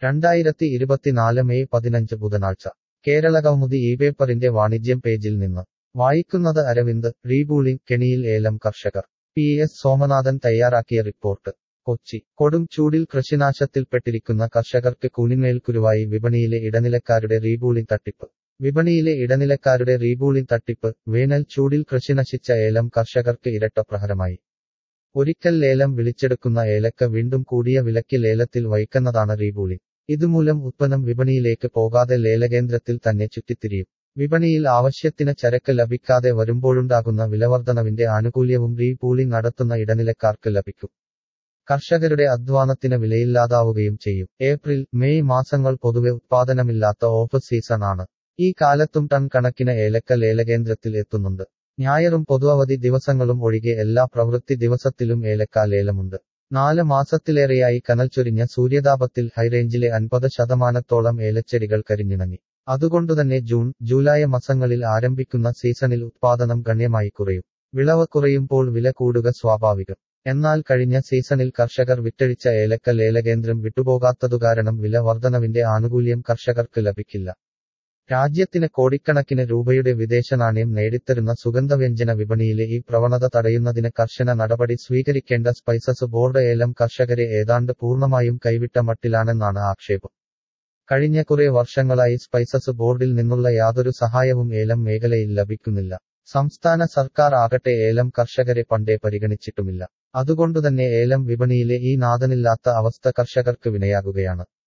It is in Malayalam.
രണ്ടായിരത്തി ഇരുപത്തിനാല് മെയ് പതിനഞ്ച് ബുധനാഴ്ച കേരള കൗമുദി ഈ പേപ്പറിന്റെ വാണിജ്യം പേജിൽ നിന്ന് വായിക്കുന്നത് അരവിന്ദ് റീബൂളിംഗ് കെണിയിൽ ഏലം കർഷകർ പി എസ് സോമനാഥൻ തയ്യാറാക്കിയ റിപ്പോർട്ട് കൊച്ചി കൊടും ചൂടിൽ കൃഷിനാശത്തിൽപ്പെട്ടിരിക്കുന്ന കർഷകർക്ക് കൂനിമേൽക്കുരുവായി വിപണിയിലെ ഇടനിലക്കാരുടെ റീബൂളിംഗ് തട്ടിപ്പ് വിപണിയിലെ ഇടനിലക്കാരുടെ റീബൂളിംഗ് തട്ടിപ്പ് വേനൽ ചൂടിൽ കൃഷി നശിച്ച ഏലം കർഷകർക്ക് ഇരട്ട പ്രഹരമായി ഒരിക്കൽ ലേലം വിളിച്ചെടുക്കുന്ന ഏലക്ക വീണ്ടും കൂടിയ വിലയ്ക്ക് ലേലത്തിൽ വയ്ക്കുന്നതാണ് റീബൂളിംഗ് ഇതുമൂലം ഉത്പന്നം വിപണിയിലേക്ക് പോകാതെ ലേലകേന്ദ്രത്തിൽ തന്നെ ചുറ്റിത്തിരിയും വിപണിയിൽ ആവശ്യത്തിന് ചരക്ക് ലഭിക്കാതെ വരുമ്പോഴുണ്ടാകുന്ന വിലവർധനവിന്റെ ആനുകൂല്യവും റീപൂളിംഗ് നടത്തുന്ന ഇടനിലക്കാർക്ക് ലഭിക്കും കർഷകരുടെ അധ്വാനത്തിന് വിലയില്ലാതാവുകയും ചെയ്യും ഏപ്രിൽ മെയ് മാസങ്ങൾ പൊതുവെ ഉത്പാദനമില്ലാത്ത ഓഫ് സീസൺ ആണ് ഈ കാലത്തും ടൺ കണക്കിന് ഏലക്ക ലേലകേന്ദ്രത്തിൽ എത്തുന്നുണ്ട് ഞായറും പൊതുവധി ദിവസങ്ങളും ഒഴികെ എല്ലാ പ്രവൃത്തി ദിവസത്തിലും ഏലക്ക ലേലമുണ്ട് നാല് മാസത്തിലേറെയായി കനൽച്ചൊരിഞ്ഞ സൂര്യതാപത്തിൽ ഹൈറേഞ്ചിലെ അൻപത് ശതമാനത്തോളം ഏലച്ചെടികൾ കരിഞ്ഞിണങ്ങി അതുകൊണ്ടുതന്നെ ജൂൺ ജൂലൈ മാസങ്ങളിൽ ആരംഭിക്കുന്ന സീസണിൽ ഉത്പാദനം ഗണ്യമായി കുറയും വിളവ് കുറയുമ്പോൾ വില കൂടുക സ്വാഭാവികം എന്നാൽ കഴിഞ്ഞ സീസണിൽ കർഷകർ വിറ്റഴിച്ച ഏലക്ക ലേലകേന്ദ്രം വിട്ടുപോകാത്തതുകാരണം വില വർധനവിന്റെ ആനുകൂല്യം കർഷകർക്ക് ലഭിക്കില്ല രാജ്യത്തിന് കോടിക്കണക്കിന് രൂപയുടെ വിദേശ നാണ്യം നേടിത്തരുന്ന സുഗന്ധവ്യഞ്ജന വിപണിയിലെ ഈ പ്രവണത തടയുന്നതിന് കർശന നടപടി സ്വീകരിക്കേണ്ട സ്പൈസസ് ബോർഡ് ഏലം കർഷകരെ ഏതാണ്ട് പൂർണ്ണമായും കൈവിട്ട മട്ടിലാണെന്നാണ് ആക്ഷേപം കഴിഞ്ഞ കുറെ വർഷങ്ങളായി സ്പൈസസ് ബോർഡിൽ നിന്നുള്ള യാതൊരു സഹായവും ഏലം മേഖലയിൽ ലഭിക്കുന്നില്ല സംസ്ഥാന സർക്കാർ ആകട്ടെ ഏലം കർഷകരെ പണ്ടേ പരിഗണിച്ചിട്ടുമില്ല അതുകൊണ്ടുതന്നെ ഏലം വിപണിയിലെ ഈ നാദനില്ലാത്ത അവസ്ഥ കർഷകർക്ക് വിനയാകുകയാണ്